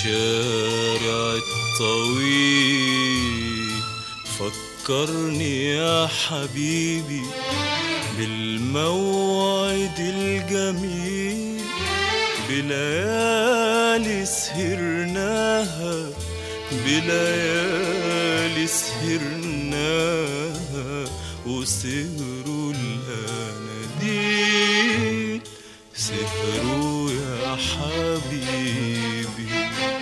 الشارع الطويل فكرني يا حبيبي بالموعد الجميل بليالي سهرناها بليالي سهرناها وسهروا الأناديل سهروا يا حبيبي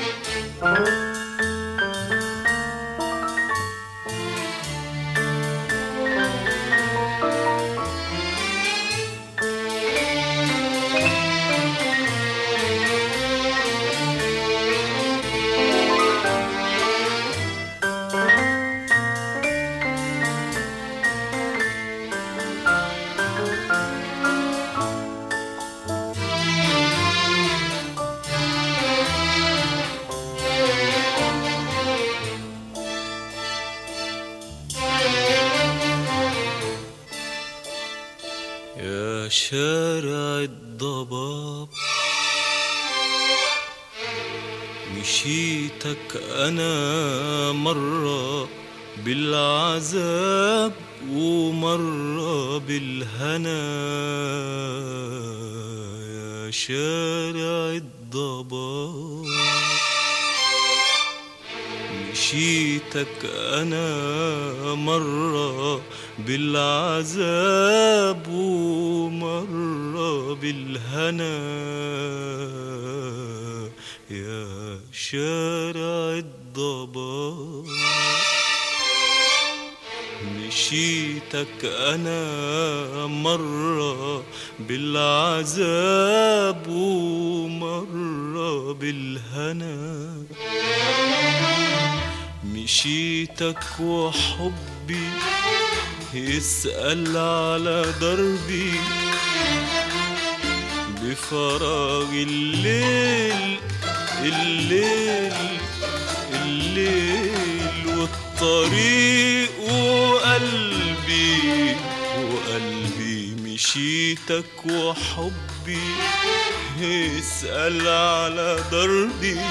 يا شارع الضباب مشيتك أنا مرة بالعذاب ومرة بالهنا يا شارع الضباب مشيتك أنا مرة بالعذاب ومرة بالهنا يا شارع الضباب مشيتك أنا مرة بالعذاب ومرة بالهنا مشيتك وحبي يسأل على دربي بفراغ الليل الليل الليل والطريق وقلبي وقلبي مشيتك وحبي يسأل على دربي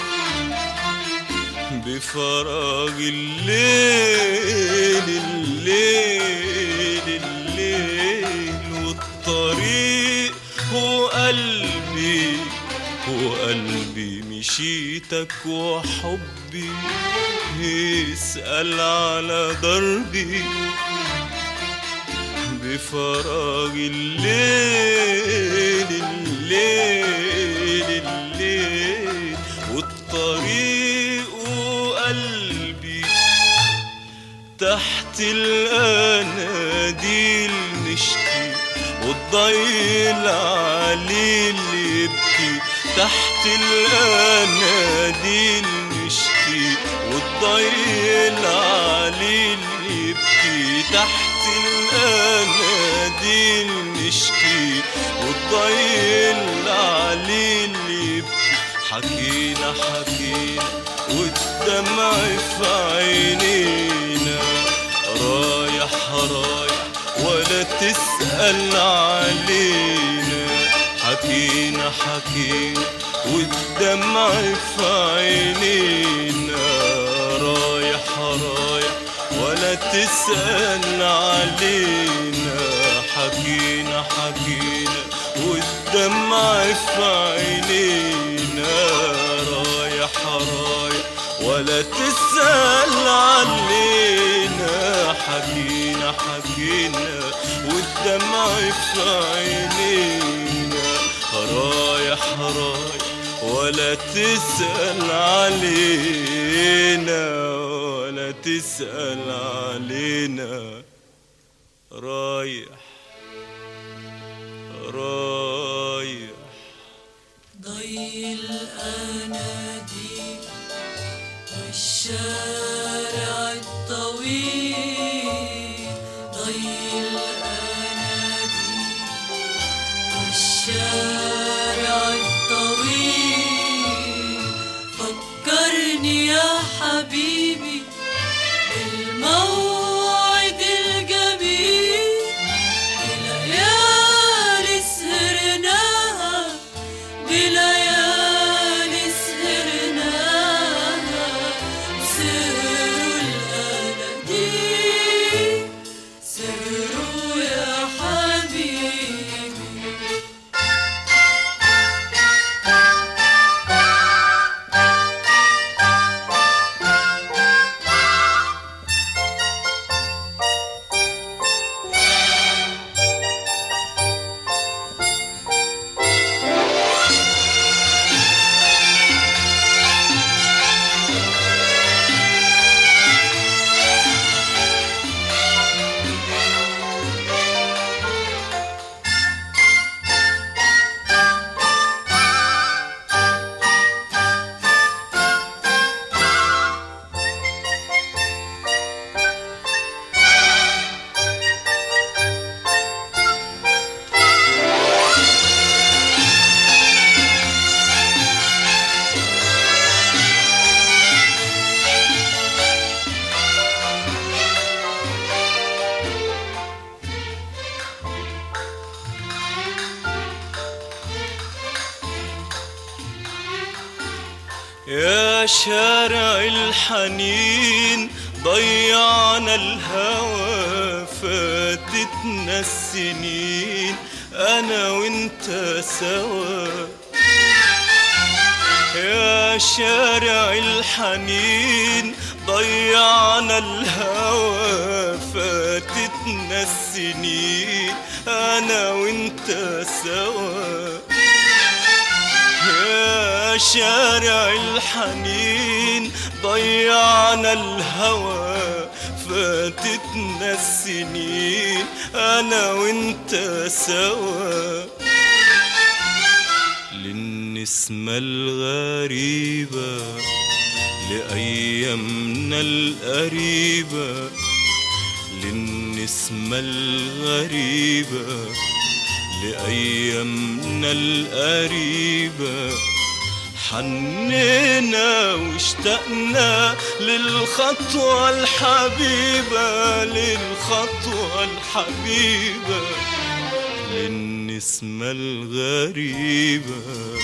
بفراغ الليل الليل الليل والطريق وقلبي وقلبي مشيتك وحبي يسأل على دربي بفراغ الليل الليل الليل والطريق وقلبي تحت الأناديل نشكي والضيل عليه اللي يبكي تحت الأناديل نشكي والضيل عليه اللي يبكي تحت الأناديل نشكي والضيل عليه اللي يبكي حكينا حكينا والدمع في عينينا رايح رايح ولا تسأل علينا حكينا حكينا والدمع في عينينا رايح رايح ولا تسأل علينا حكينا حكينا والدمع في عينينا رايح رايح ولا تسأل علينا حكينا حكينا والدمع في عينينا رايح رايح ولا تسأل علينا ولا تسأل علينا رايح رايح ضي الأناديل والشارع الطويل ضي الأناديل والشارع الطويل فكرني يا حبيبي بالموعد الجميل بليالي سهرناها بليالي سهرناها يا شارع الحنين ضيعنا الهوى فاتتنا السنين انا وانت سوا يا شارع الحنين ضيعنا الهوى فاتتنا السنين انا وانت سوا يا شارع الحنين ضيعنا الهوى فاتتنا السنين انا وانت سوا للنسمة الغريبة لأيامنا القريبة للنسمة الغريبة لأيامنا القريبة حنينا واشتقنا للخطوة الحبيبة للخطوة الحبيبة للنسمة الغريبة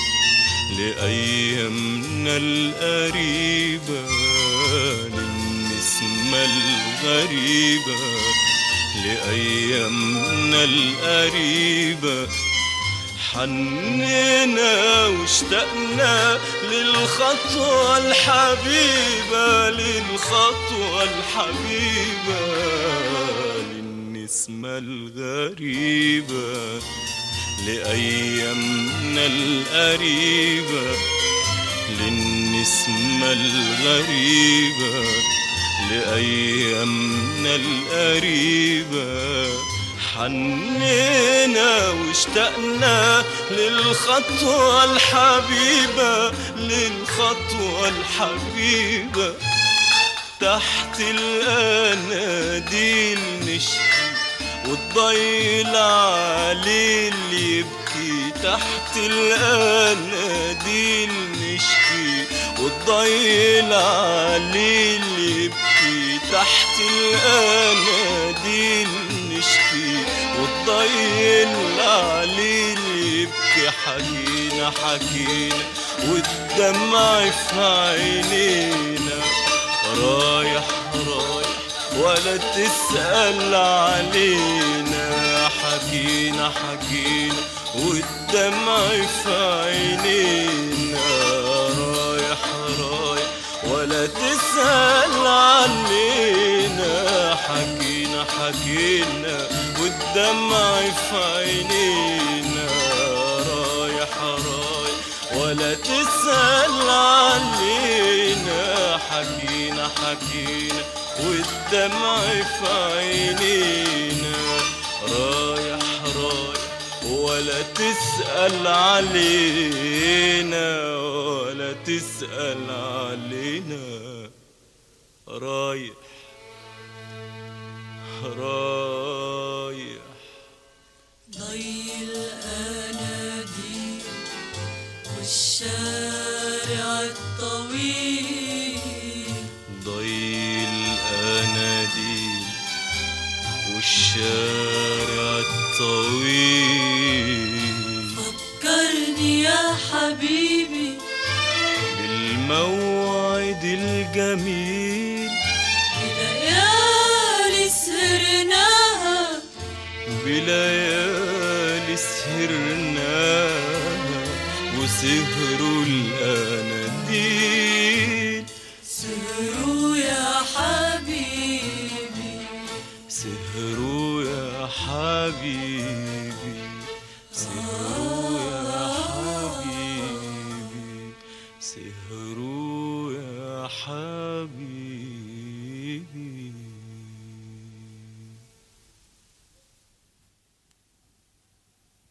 لأيامنا القريبة للنسمة الغريبة لأيامنا القريبة حنينا واشتقنا للخطوة الحبيبة للخطوة الحبيبة للنسمة الغريبة لأيامنا القريبة للنسمة الغريبة لأيامنا القريبة حنينا واشتقنا للخطوة الحبيبة للخطوة الحبيبة تحت الأناديل نشكي والضيل عليه اللي يبكي تحت الأناديل نشكي والضيل عليه اللي يبكي تحت الأناديل نشكي والضيل عليه اللي يبكي حكينا حكينا والدمع في عينينا رايح رايح ولا تسأل علينا حكينا حكينا والدمع في عينينا رايح رايح ولا تسأل علينا حكينا حكينا والدمع في عينينا رايح رايح ولا تسأل علينا حكينا حكينا والدمع في عينينا رايح رايح ولا تسأل علينا ولا تسأل علينا رايح رايح ضي الأناديل والشارع الطويل ضي الأناديل والشارع الطويل فكرني يا حبيبي بالموعد الجميل بليالي سهرناها بليالي سهرناها وسهروا الأناديل سهروا يا حبيبي سهروا يا حبيبي سهروا يا حبيبي سهروا يا حبيبي